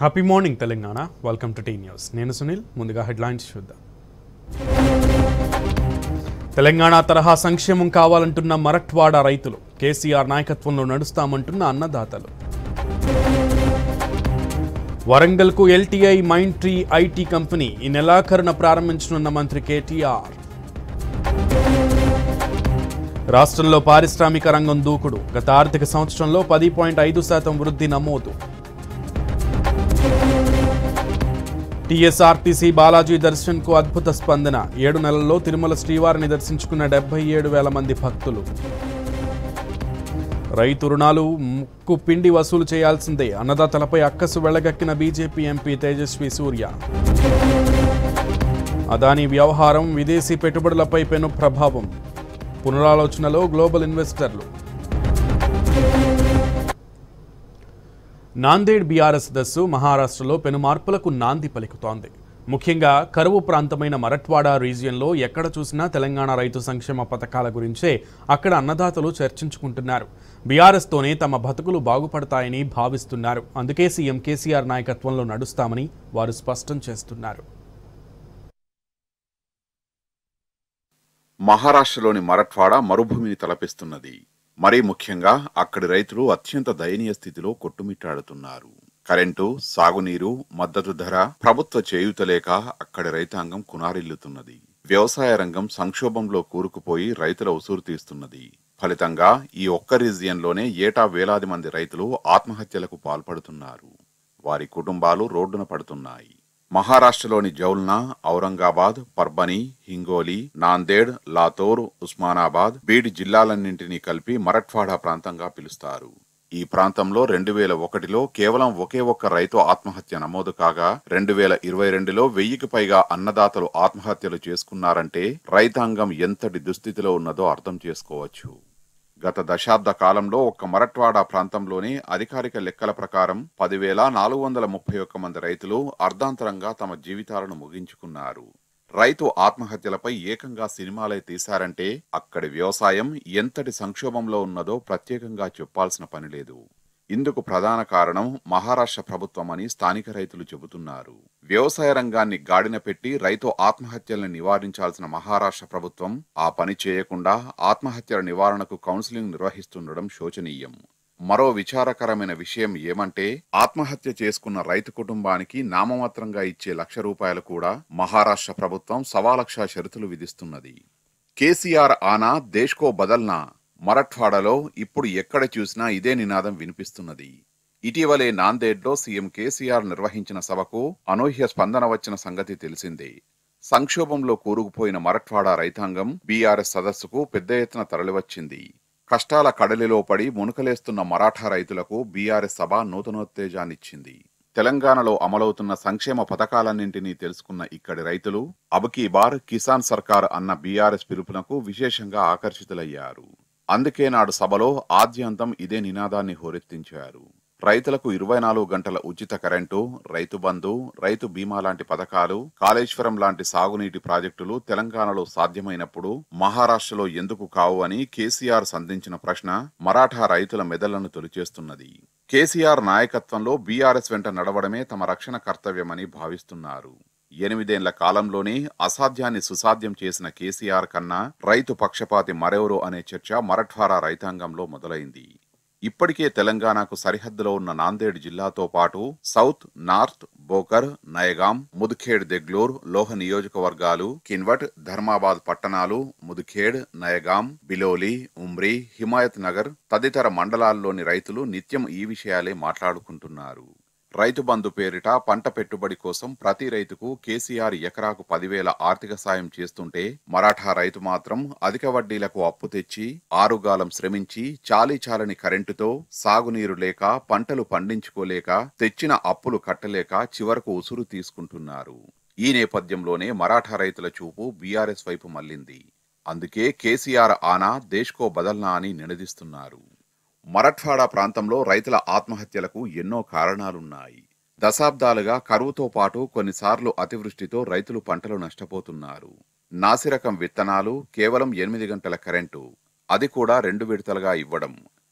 happy morning Telangana welcome to T news నేను సునీల్ ముందుగా headlines చూద్దాం తెలంగాణ తరహా సంక్షేమం కావాలంటున్న మరట్వాడ రైతులు కేసీఆర్ నాయకత్వంలో నడుస్తామంటున్న అన్నదాతలు వరంగల్కు LTI Mindtree IT company ఈ నెలాఖరున ప్రారంభించనున్న మంత్రి కేటీఆర్ రాష్ట్రంలో పారిశ్రామిక రంగం దూకుడు గత ఆర్థిక సంవత్సరంలో పది పాయింట్ ఐదు శాతం వృద్ధి నమోదు టీఎస్ఆర్టీసీ బాలాజీ దర్శన్కు అద్భుత స్పందన ఏడు నెలల్లో తిరుమల శ్రీవారిని దర్శించుకున్న డెబ్బై ఏడు వేల మంది భక్తులు రైతు రుణాలు ముక్కు పిండి వసూలు చేయాల్సిందే అన్నదాతలపై అక్కసు వెళ్లగక్కిన బీజేపీ ఎంపీ తేజస్వి సూర్య అదానీ వ్యవహారం విదేశీ పెట్టుబడులపై పెను ప్రభావం పునరాలోచనలో గ్లోబల్ ఇన్వెస్టర్లు నాందేడ్ బీఆర్ఎస్ దస్సు మహారాష్ట్రలో పెను మార్పులకు నాంది పలుకుతోంది ముఖ్యంగా కరువు ప్రాంతమైన మరట్వాడ రీజియన్లో ఎక్కడ చూసినా తెలంగాణ రైతు సంక్షేమ పథకాల గురించే అక్కడ అన్నదాతలు చర్చించుకుంటున్నారు బీఆర్ఎస్తోనే తమ బతుకులు బాగుపడతాయని భావిస్తున్నారు అందుకే సీఎం కేసీఆర్ నాయకత్వంలో నడుస్తామని వారు స్పష్టం చేస్తున్నారు మహారాష్ట్రలోని మరఠ్వాడ మరుభూమిని తలపిస్తున్నది మరీ ముఖ్యంగా అక్కడి రైతులు అత్యంత దయనీయ స్థితిలో కొట్టుమిట్టాడుతున్నారు కరెంటు సాగునీరు మద్దతు ధర ప్రభుత్వ చేయూత లేక అక్కడి రైతాంగం కునారిల్లుతున్నది వ్యవసాయ రంగం సంక్షోభంలో కూరుకుపోయి రైతుల ఉసురు తీస్తున్నది ఫలితంగా ఈ ఒక్క రీజియన్లోనే ఏటా వేలాది మంది రైతులు ఆత్మహత్యలకు పాల్పడుతున్నారు వారి కుటుంబాలు రోడ్డున పడుతున్నాయి మహారాష్ట్రలోని జౌల్నా ఔరంగాబాద్ పర్బని హింగోలి నాందేడ్ లాతోర్ ఉస్మానాబాద్ బీడ్ జిల్లాలన్నింటినీ కలిపి మరఠ్వాడా ప్రాంతంగా పిలుస్తారు ఈ ప్రాంతంలో రెండు వేల ఒకటిలో కేవలం ఒకే ఒక్క రైతు ఆత్మహత్య నమోదు కాగా రెండు వేల ఇరవై రెండులో వెయ్యికి పైగా అన్నదాతలు ఆత్మహత్యలు చేసుకున్నారంటే రైతాంగం ఎంతటి దుస్థితిలో ఉన్నదో అర్థం చేసుకోవచ్చు గత దశాబ్ద కాలంలో ఒక్క మరట్వాడ ప్రాంతంలోనే అధికారిక లెక్కల ప్రకారం పదివేల నాలుగు వందల ముప్పై ఒక్క మంది రైతులు అర్ధాంతరంగా తమ జీవితాలను ముగించుకున్నారు రైతు ఆత్మహత్యలపై ఏకంగా సినిమాలే తీశారంటే అక్కడి వ్యవసాయం ఎంతటి సంక్షోభంలో ఉన్నదో ప్రత్యేకంగా చెప్పాల్సిన పని లేదు ఇందుకు ప్రధాన కారణం మహారాష్ట్ర ప్రభుత్వం అని స్థానిక రైతులు చెబుతున్నారు వ్యవసాయ రంగాన్ని గాడిన పెట్టి రైతు ఆత్మహత్యల్ని నివారించాల్సిన మహారాష్ట్ర ప్రభుత్వం ఆ పని చేయకుండా ఆత్మహత్యల నివారణకు కౌన్సిలింగ్ నిర్వహిస్తుండడం శోచనీయం మరో విచారకరమైన విషయం ఏమంటే ఆత్మహత్య చేసుకున్న రైతు కుటుంబానికి నామమాత్రంగా ఇచ్చే లక్ష రూపాయలు కూడా మహారాష్ట్ర ప్రభుత్వం సవాలక్ష షరతులు విధిస్తున్నది కేసీఆర్ ఆనా దేశ్కో బదల్నా మరఠ్వాడలో ఇప్పుడు ఎక్కడ చూసినా ఇదే నినాదం వినిపిస్తున్నది ఇటీవలే నాందేడ్లో సీఎం కేసీఆర్ నిర్వహించిన సభకు అనూహ్య స్పందన వచ్చిన సంగతి తెలిసిందే సంక్షోభంలో కూరుకుపోయిన మరఠ్వాడ రైతాంగం బీఆర్ఎస్ సదస్సుకు పెద్ద ఎత్తున తరలివచ్చింది కష్టాల కడలిలో పడి మునుకలేస్తున్న మరాఠా రైతులకు బీఆర్ఎస్ సభ నూతనోత్తేజాన్నిచ్చింది తెలంగాణలో అమలవుతున్న సంక్షేమ పథకాలన్నింటినీ తెలుసుకున్న ఇక్కడి రైతులు అబకీ బార్ కిసాన్ సర్కార్ అన్న బీఆర్ఎస్ పిలుపునకు విశేషంగా ఆకర్షితులయ్యారు అందుకే నాడు సభలో ఆద్యంతం ఇదే నినాదాన్ని హోరెత్తించారు రైతులకు ఇరవై నాలుగు గంటల ఉచిత కరెంటు రైతు బంధు రైతు బీమా లాంటి పథకాలు కాళేశ్వరం లాంటి సాగునీటి ప్రాజెక్టులు తెలంగాణలో సాధ్యమైనప్పుడు మహారాష్ట్రలో ఎందుకు కావు అని కేసీఆర్ సంధించిన ప్రశ్న మరాఠా రైతుల మెదళ్లను తొలిచేస్తున్నది కేసీఆర్ నాయకత్వంలో బీఆర్ఎస్ వెంట నడవడమే తమ రక్షణ కర్తవ్యమని భావిస్తున్నారు ఎనిమిదేండ్ల కాలంలోనే అసాధ్యాన్ని సుసాధ్యం చేసిన కేసీఆర్ కన్నా రైతు పక్షపాతి మరెవరు అనే చర్చ మరఠ్వారా రైతాంగంలో మొదలైంది ఇప్పటికే తెలంగాణకు సరిహద్దులో ఉన్న నాందేడ్ జిల్లాతో పాటు సౌత్ నార్త్ బోకర్ నయగాం ముద్ఖేడ్ దెగ్లూర్ లోహ నియోజకవర్గాలు కిన్వట్ ధర్మాబాద్ పట్టణాలు ముద్ఖేడ్ నయగాం బిలోలి ఉమ్రి హిమాయత్ నగర్ తదితర మండలాల్లోని రైతులు నిత్యం ఈ విషయాలే మాట్లాడుకుంటున్నారు రైతు బంధు పేరిట పంట పెట్టుబడి కోసం ప్రతి రైతుకు కేసీఆర్ ఎకరాకు పదివేల ఆర్థిక సాయం చేస్తుంటే మరాఠా రైతు మాత్రం అధిక వడ్డీలకు అప్పు తెచ్చి ఆరుగాలం శ్రమించి చాలీ చాలని కరెంటుతో సాగునీరు లేక పంటలు పండించుకోలేక తెచ్చిన అప్పులు కట్టలేక చివరకు ఉసురు తీసుకుంటున్నారు ఈ నేపథ్యంలోనే మరాఠా రైతుల చూపు బీఆర్ఎస్ వైపు మళ్లింది అందుకే కేసీఆర్ ఆనా దేశ్కో బదల్నా అని నినదిస్తున్నారు మరఠ్వాడా ప్రాంతంలో రైతుల ఆత్మహత్యలకు ఎన్నో కారణాలున్నాయి దశాబ్దాలుగా కరువుతో పాటు కొన్నిసార్లు అతివృష్టితో రైతులు పంటలు నష్టపోతున్నారు నాసిరకం విత్తనాలు కేవలం ఎనిమిది గంటల కరెంటు అది కూడా రెండు విడతలుగా ఇవ్వడం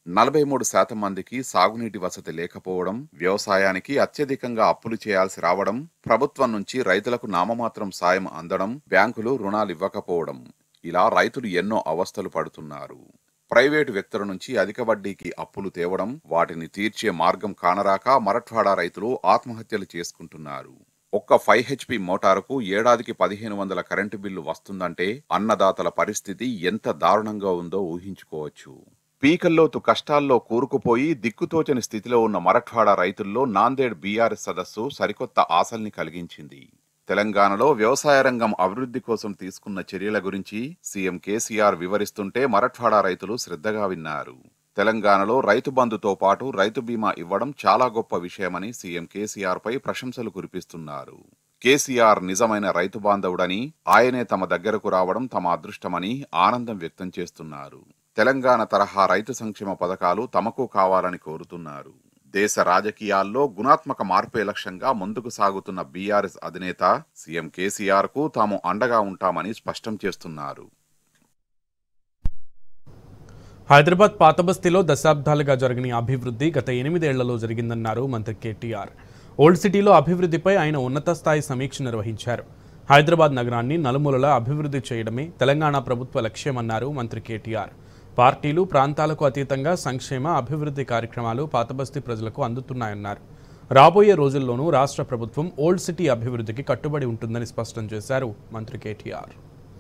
నలభై మూడు శాతం మందికి సాగునీటి వసతి లేకపోవడం వ్యవసాయానికి అత్యధికంగా అప్పులు చేయాల్సి రావడం ప్రభుత్వం నుంచి రైతులకు నామమాత్రం సాయం అందడం బ్యాంకులు రుణాలు ఇవ్వకపోవడం ఇలా రైతులు ఎన్నో అవస్థలు పడుతున్నారు ప్రైవేటు వ్యక్తుల నుంచి అధిక వడ్డీకి అప్పులు తేవడం వాటిని తీర్చే మార్గం కానరాక మరఠ్వాడా రైతులు ఆత్మహత్యలు చేసుకుంటున్నారు ఒక్క ఫైవ్ హెచ్పి మోటారుకు ఏడాదికి పదిహేను వందల కరెంటు బిల్లు వస్తుందంటే అన్నదాతల పరిస్థితి ఎంత దారుణంగా ఉందో ఊహించుకోవచ్చు పీకల్లోతు కష్టాల్లో కూరుకుపోయి దిక్కుతోచని స్థితిలో ఉన్న మరఠ్వాడా రైతుల్లో నాందేడ్ బీఆర్ఎస్ సదస్సు సరికొత్త ఆశల్ని కలిగించింది తెలంగాణలో వ్యవసాయ రంగం అభివృద్ధి కోసం తీసుకున్న చర్యల గురించి సీఎం కేసీఆర్ వివరిస్తుంటే మరఠ్వాడా రైతులు శ్రద్ధగా విన్నారు తెలంగాణలో రైతు బంధుతో పాటు రైతు బీమా ఇవ్వడం చాలా గొప్ప విషయమని సీఎం కేసీఆర్ పై ప్రశంసలు కురిపిస్తున్నారు కేసీఆర్ నిజమైన రైతు బాంధవుడని ఆయనే తమ దగ్గరకు రావడం తమ అదృష్టమని ఆనందం వ్యక్తం చేస్తున్నారు తెలంగాణ తరహా రైతు సంక్షేమ పథకాలు తమకు కావాలని కోరుతున్నారు దేశ రాజకీయాల్లో గుణాత్మక మార్పే లక్ష్యంగా ముందుకు సాగుతున్న బీఆర్ఎస్ అధినేత సీఎం కేసీఆర్ కు తాము అండగా ఉంటామని స్పష్టం చేస్తున్నారు హైదరాబాద్ పాతబస్తీలో దశాబ్దాలుగా జరిగిన అభివృద్ధి గత ఎనిమిదేళ్లలో జరిగిందన్నారు మంత్రి కేటీఆర్ ఓల్డ్ సిటీలో అభివృద్ధిపై ఆయన ఉన్నత స్థాయి సమీక్ష నిర్వహించారు హైదరాబాద్ నగరాన్ని నలుమూలలా అభివృద్ధి చేయడమే తెలంగాణ ప్రభుత్వ లక్ష్యమన్నారు మంత్రి కేటీఆర్ పార్టీలు ప్రాంతాలకు అతీతంగా సంక్షేమ అభివృద్ధి కార్యక్రమాలు పాతబస్తీ ప్రజలకు అందుతున్నాయన్నారు రాబోయే రోజుల్లోనూ రాష్ట్ర ప్రభుత్వం ఓల్డ్ సిటీ అభివృద్ధికి కట్టుబడి ఉంటుందని స్పష్టం చేశారు మంత్రి కేటీఆర్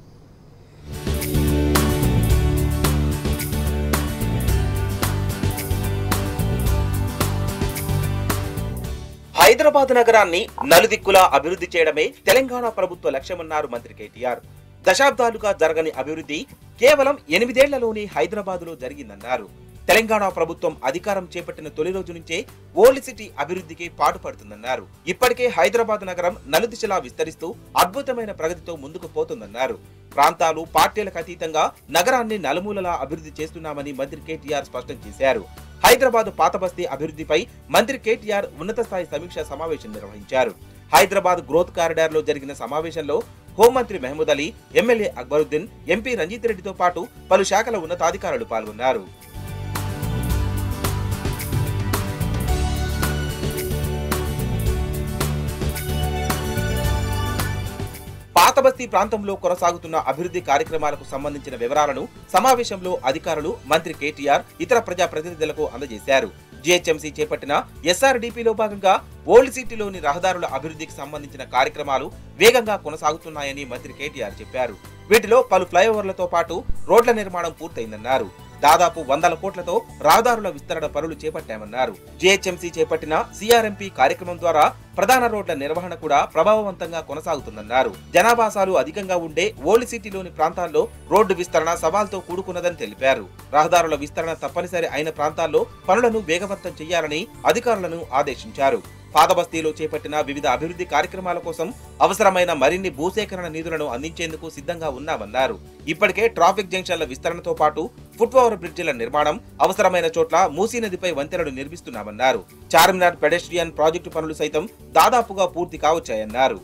హైదరాబాద్ నగరాన్ని నలుదిక్కులా అభివృద్ధి చేయడమే తెలంగాణ ప్రభుత్వ లక్ష్యమన్నారు మంత్రి కేటీఆర్ దశాబ్దాలుగా జరగని అభివృద్ధి కేవలం ఎనిమిదేళ్లలోనే హైదరాబాద్ లో జరిగిందన్నారు తెలంగాణ ప్రభుత్వం అధికారం చేపట్టిన తొలి రోజు నుంచే ఓల్డ్ సిటీ అభివృద్ధికి పాటుపడుతుందన్నారు ఇప్పటికే హైదరాబాద్ నగరం నలుదిశలా విస్తరిస్తూ అద్భుతమైన ప్రగతితో ముందుకు పోతుందన్నారు ప్రాంతాలు పార్టీలకు అతీతంగా నగరాన్ని నలుమూలలా అభివృద్ధి చేస్తున్నామని మంత్రి కేటీఆర్ స్పష్టం చేశారు హైదరాబాద్ పాతబస్తీ అభివృద్ధిపై మంత్రి కేటీఆర్ ఉన్నత స్థాయి సమీక్షా సమావేశం నిర్వహించారు హైదరాబాద్ గ్రోత్ కారిడార్ లో జరిగిన సమావేశంలో హోంమంత్రి మహమూద్ అలీ ఎమ్మెల్యే అక్బరుద్దీన్ ఎంపీ రంజిత్ రెడ్డితో పాటు పలు శాఖల ఉన్నతాధికారులు పాల్గొన్నారు పాతబస్తీ ప్రాంతంలో కొనసాగుతున్న అభివృద్ధి కార్యక్రమాలకు సంబంధించిన వివరాలను సమావేశంలో అధికారులు మంత్రి కేటీఆర్ ఇతర ప్రజా ప్రతినిధులకు అందజేశారు జీహెచ్ఎంసీ చేపట్టిన ఎస్ఆర్డీపీలో భాగంగా ఓల్డ్ సిటీలోని రహదారుల అభివృద్ధికి సంబంధించిన కార్యక్రమాలు వేగంగా కొనసాగుతున్నాయని మంత్రి కేటీఆర్ చెప్పారు వీటిలో పలు ఫ్లైఓవర్లతో పాటు రోడ్ల నిర్మాణం పూర్తయిందన్నారు దాదాపు వందల కోట్లతో రహదారుల విస్తరణ పనులు చేపట్టామన్నారు జీహెచ్ఎంసీ చేపట్టిన సిఆర్ఎంపీ కార్యక్రమం ద్వారా ప్రధాన రోడ్ల నిర్వహణ కూడా ప్రభావవంతంగా కొనసాగుతుందన్నారు జనాభాసాలు అధికంగా ఉండే ఓల్డ్ సిటీలోని ప్రాంతాల్లో రోడ్డు విస్తరణ సవాల్తో కూడుకున్నదని తెలిపారు రహదారుల విస్తరణ తప్పనిసరి అయిన ప్రాంతాల్లో పనులను వేగవంతం చేయాలని అధికారులను ఆదేశించారు పాతబస్తీలో చేపట్టిన వివిధ అభివృద్ధి కార్యక్రమాల కోసం అవసరమైన మరిన్ని భూసేకరణ నిధులను అందించేందుకు సిద్ధంగా ఉన్నామన్నారు ఇప్పటికే ట్రాఫిక్ జంక్షన్ల విస్తరణతో పాటు ఫుట్ ఓవర్ బ్రిడ్జిల నిర్మాణం అవసరమైన చోట్ల మూసీ నదిపై వంతెనలు నిర్మిస్తున్నామన్నారు చార్మినార్ పెడెస్ట్రియన్ ప్రాజెక్టు పనులు సైతం దాదాపుగా పూర్తి కావచ్చాయన్నారు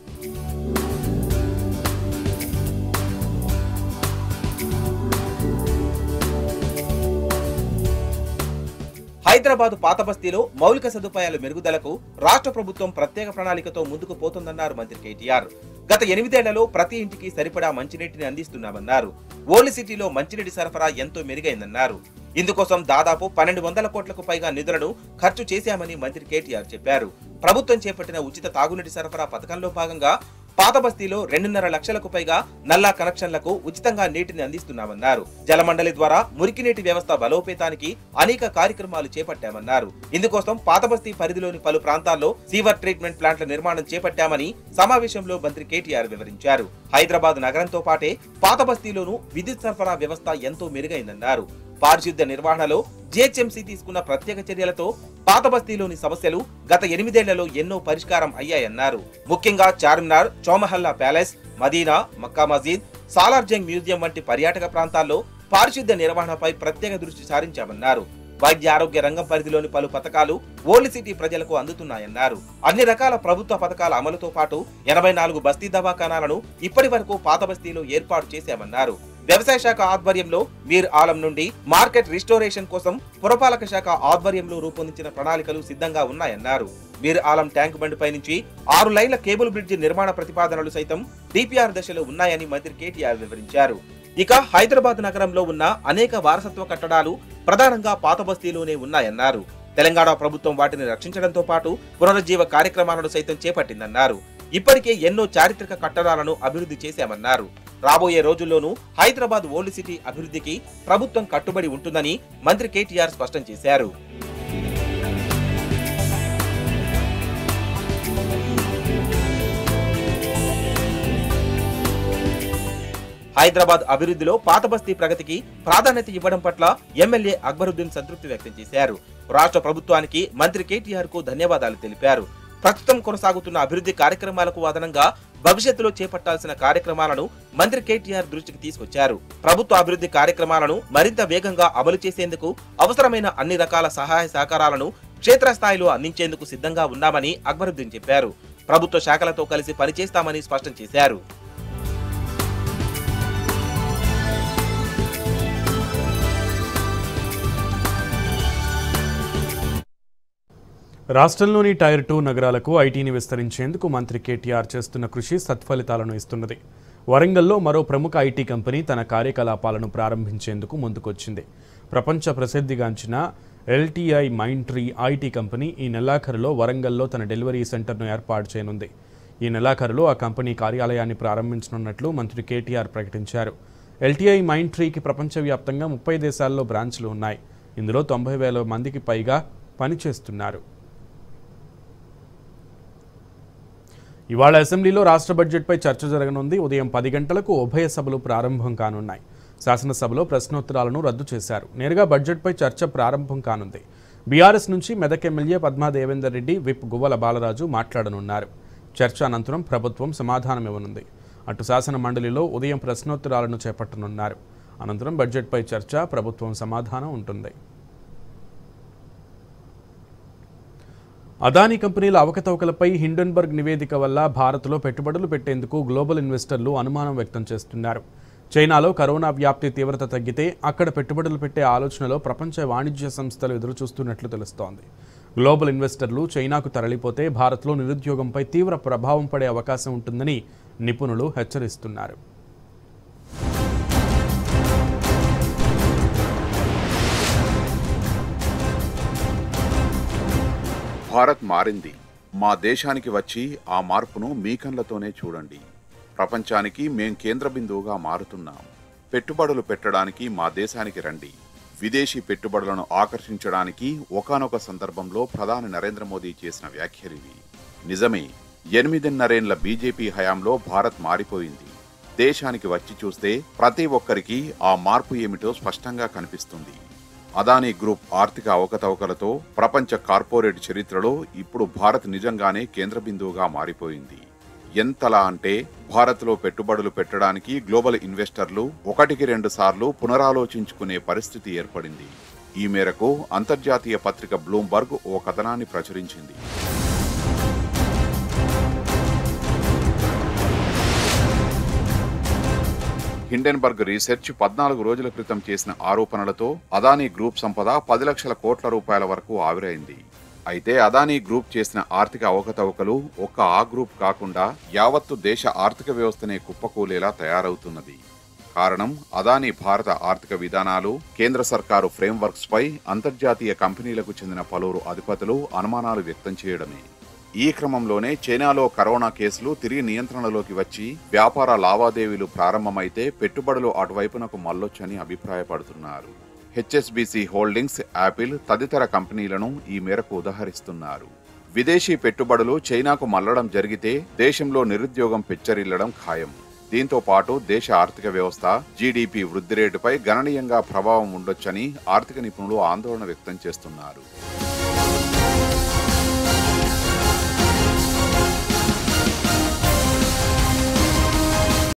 హైదరాబాద్ పాత బస్తీలో మౌలిక సదుపాయాల మెరుగుదలకు రాష్ట్ర ప్రభుత్వం ప్రత్యేక ప్రణాళికతో ముందుకు పోతుందన్నారు మంత్రి కేటీఆర్ గత ఎనిమిదేళ్లలో ప్రతి ఇంటికి సరిపడా మంచినీటిని అందిస్తున్నామన్నారు ఓల్డ్ సిటీలో మంచినీటి సరఫరా ఎంతో మెరుగైందన్నారు ఇందుకోసం దాదాపు పన్నెండు వందల కోట్లకు పైగా నిధులను ఖర్చు చేశామని మంత్రి కేటీఆర్ చెప్పారు ప్రభుత్వం చేపట్టిన ఉచిత తాగునీటి సరఫరా పథకంలో భాగంగా పాత బస్తీలో రెండున్నర లక్షలకు పైగా నల్లా కనెక్షన్లకు ఉచితంగా నీటిని అందిస్తున్నామన్నారు జలమండలి ద్వారా మురికి నీటి వ్యవస్థ బలోపేతానికి అనేక కార్యక్రమాలు చేపట్టామన్నారు ఇందుకోసం పాత బస్తీ పరిధిలోని పలు ప్రాంతాల్లో సీవర్ ట్రీట్మెంట్ ప్లాంట్ల నిర్మాణం చేపట్టామని సమావేశంలో మంత్రి కేటీఆర్ వివరించారు హైదరాబాద్ నగరంతో పాటే పాత బస్తీలోనూ విద్యుత్ సరఫరా వ్యవస్థ ఎంతో మెరుగైందన్నారు పారిశుద్ధ్య నిర్వహణలో జిహెచ్ఎంసీ తీసుకున్న ప్రత్యేక చర్యలతో పాత బస్తీలోని సమస్యలు గత ఎనిమిదేళ్లలో ఎన్నో పరిష్కారం అయ్యాయన్నారు ముఖ్యంగా చార్మినార్ చౌమహల్లా ప్యాలెస్ మదీనా మక్కా మజీద్ సాలార్జంగ్ మ్యూజియం వంటి పర్యాటక ప్రాంతాల్లో పారిశుద్ధ్య నిర్వహణపై ప్రత్యేక దృష్టి సారించామన్నారు వైద్య ఆరోగ్య రంగం పరిధిలోని పలు పథకాలు ఓల్డ్ సిటీ ప్రజలకు అందుతున్నాయన్నారు అన్ని రకాల ప్రభుత్వ పథకాల అమలుతో పాటు ఎనభై నాలుగు బస్తీ దవాఖానాలను ఇప్పటి వరకు పాత బస్తీలో ఏర్పాటు చేశామన్నారు వ్యవసాయ శాఖ ఆధ్వర్యంలో మీర్ ఆలం నుండి మార్కెట్ రిస్టోరేషన్ కోసం పురపాలక శాఖ ఆధ్వర్యంలో రూపొందించిన ప్రణాళికలు సిద్ధంగా ఉన్నాయన్నారు మీర్ ఆలం ట్యాంక్ బండిపై నుంచి ఆరు లైన్ల కేబుల్ బ్రిడ్జి నిర్మాణ ప్రతిపాదనలు సైతం డిపిఆర్ దశలో ఉన్నాయని మంత్రి కేటీఆర్ వివరించారు ఇక హైదరాబాద్ నగరంలో ఉన్న అనేక వారసత్వ కట్టడాలు ప్రధానంగా పాత బస్తీలోనే ఉన్నాయన్నారు తెలంగాణ ప్రభుత్వం వాటిని రక్షించడంతో పాటు పునరుజ్జీవ కార్యక్రమాలను సైతం చేపట్టిందన్నారు ఇప్పటికే ఎన్నో చారిత్రక కట్టడాలను అభివృద్ధి చేశామన్నారు రాబోయే రోజుల్లోనూ హైదరాబాద్ ఓల్డ్ సిటీ అభివృద్ధికి ప్రభుత్వం కట్టుబడి ఉంటుందని మంత్రి కేటీఆర్ స్పష్టం చేశారు హైదరాబాద్ అభివృద్ధిలో పాత బస్తీ ప్రగతికి ప్రాధాన్యత ఇవ్వడం పట్ల ఎమ్మెల్యే అక్బరుద్దీన్ సంతృప్తి వ్యక్తం చేశారు రాష్ట్ర ప్రభుత్వానికి మంత్రి కేటీఆర్ కు ధన్యవాదాలు తెలిపారు ప్రస్తుతం కొనసాగుతున్న అభివృద్ధి కార్యక్రమాలకు అదనంగా భవిష్యత్తులో చేపట్టాల్సిన కార్యక్రమాలను మంత్రి కేటీఆర్ దృష్టికి తీసుకొచ్చారు ప్రభుత్వ అభివృద్ధి కార్యక్రమాలను మరింత వేగంగా అమలు చేసేందుకు అవసరమైన అన్ని రకాల సహాయ సహకారాలను క్షేత్రస్థాయిలో అందించేందుకు సిద్ధంగా ఉన్నామని అక్బరుద్దీన్ చెప్పారు ప్రభుత్వ శాఖలతో కలిసి పనిచేస్తామని స్పష్టం చేశారు రాష్ట్రంలోని టైర్ టూ నగరాలకు ఐటీని విస్తరించేందుకు మంత్రి కేటీఆర్ చేస్తున్న కృషి సత్ఫలితాలను ఇస్తున్నది వరంగల్లో మరో ప్రముఖ ఐటీ కంపెనీ తన కార్యకలాపాలను ప్రారంభించేందుకు ముందుకొచ్చింది ప్రపంచ ప్రసిద్ధిగాంచిన LTI Mindtree IT company ఈ నెలాఖరులో వరంగల్లో తన డెలివరీ సెంటర్ను ఏర్పాటు చేయనుంది ఈ నెలాఖరులో ఆ కంపెనీ కార్యాలయాన్ని ప్రారంభించనున్నట్లు మంత్రి కేటీఆర్ ప్రకటించారు ఎల్టీఐ మైండ్ ట్రీకి ప్రపంచవ్యాప్తంగా ముప్పై దేశాల్లో బ్రాంచ్లు ఉన్నాయి ఇందులో తొంభై వేల మందికి పైగా పనిచేస్తున్నారు ఇవాళ అసెంబ్లీలో రాష్ట్ర బడ్జెట్పై చర్చ జరగనుంది ఉదయం పది గంటలకు ఉభయ సభలు ప్రారంభం కానున్నాయి శాసనసభలో ప్రశ్నోత్తరాలను రద్దు చేశారు నేరుగా బడ్జెట్పై చర్చ ప్రారంభం కానుంది బీఆర్ఎస్ నుంచి మెదక్ ఎమ్మెల్యే పద్మా దేవేందర్ రెడ్డి విప్ గువ్వల బాలరాజు మాట్లాడనున్నారు చర్చ అనంతరం ప్రభుత్వం సమాధానమివ్వనుంది అటు శాసన మండలిలో ఉదయం ప్రశ్నోత్తరాలను చేపట్టనున్నారు అనంతరం బడ్జెట్పై చర్చ ప్రభుత్వం సమాధానం ఉంటుంది అదానీ కంపెనీల అవకతవకలపై హిండెన్బర్గ్ నివేదిక వల్ల భారత్లో పెట్టుబడులు పెట్టేందుకు గ్లోబల్ ఇన్వెస్టర్లు అనుమానం వ్యక్తం చేస్తున్నారు చైనాలో కరోనా వ్యాప్తి తీవ్రత తగ్గితే అక్కడ పెట్టుబడులు పెట్టే ఆలోచనలో ప్రపంచ వాణిజ్య సంస్థలు ఎదురుచూస్తున్నట్లు తెలుస్తోంది గ్లోబల్ ఇన్వెస్టర్లు చైనాకు తరలిపోతే భారత్లో నిరుద్యోగంపై తీవ్ర ప్రభావం పడే అవకాశం ఉంటుందని నిపుణులు హెచ్చరిస్తున్నారు భారత్ మారింది మా దేశానికి వచ్చి ఆ మార్పును మీ కళ్ళతోనే చూడండి ప్రపంచానికి మేం కేంద్ర బిందువుగా మారుతున్నాం పెట్టుబడులు పెట్టడానికి మా దేశానికి రండి విదేశీ పెట్టుబడులను ఆకర్షించడానికి ఒకానొక సందర్భంలో ప్రధాని నరేంద్ర మోదీ చేసిన వ్యాఖ్యలివి నిజమే ఎనిమిదిన్నరేండ్ల బీజేపీ హయాంలో భారత్ మారిపోయింది దేశానికి వచ్చి చూస్తే ప్రతి ఒక్కరికి ఆ మార్పు ఏమిటో స్పష్టంగా కనిపిస్తుంది అదానీ గ్రూప్ ఆర్థిక అవకతవకలతో ప్రపంచ కార్పొరేట్ చరిత్రలో ఇప్పుడు భారత్ నిజంగానే కేంద్ర బిందువుగా మారిపోయింది ఎంతలా అంటే భారత్లో పెట్టుబడులు పెట్టడానికి గ్లోబల్ ఇన్వెస్టర్లు ఒకటికి రెండు సార్లు పునరాలోచించుకునే పరిస్థితి ఏర్పడింది ఈ మేరకు అంతర్జాతీయ పత్రిక బ్లూంబర్గ్ ఓ కథనాన్ని ప్రచురించింది హిండెన్బర్గ్ రీసెర్చ్ పద్నాలుగు రోజుల క్రితం చేసిన ఆరోపణలతో అదానీ గ్రూప్ సంపద పది లక్షల కోట్ల రూపాయల వరకు ఆవిరైంది అయితే అదానీ గ్రూప్ చేసిన ఆర్థిక అవకతవకలు ఒక్క ఆ గ్రూప్ కాకుండా యావత్తు దేశ ఆర్థిక వ్యవస్థనే కుప్పకూలేలా తయారవుతున్నది కారణం అదానీ భారత ఆర్థిక విధానాలు కేంద్ర సర్కారు ఫ్రేమ్వర్క్స్ పై అంతర్జాతీయ కంపెనీలకు చెందిన పలువురు అధిపతులు అనుమానాలు వ్యక్తం చేయడమే ఈ క్రమంలోనే చైనాలో కరోనా కేసులు తిరిగి నియంత్రణలోకి వచ్చి వ్యాపార లావాదేవీలు ప్రారంభమైతే పెట్టుబడులు అటువైపునకు మల్లొచ్చని అభిప్రాయపడుతున్నారు హెచ్ఎస్బిసి హోల్డింగ్స్ యాపిల్ తదితర కంపెనీలను ఈ మేరకు ఉదహరిస్తున్నారు విదేశీ పెట్టుబడులు చైనాకు మల్లడం జరిగితే దేశంలో నిరుద్యోగం పెచ్చరిల్లడం ఖాయం దీంతో పాటు దేశ ఆర్థిక వ్యవస్థ జీడీపీ వృద్ధి రేటుపై గణనీయంగా ప్రభావం ఉండొచ్చని ఆర్థిక నిపుణులు ఆందోళన వ్యక్తం చేస్తున్నారు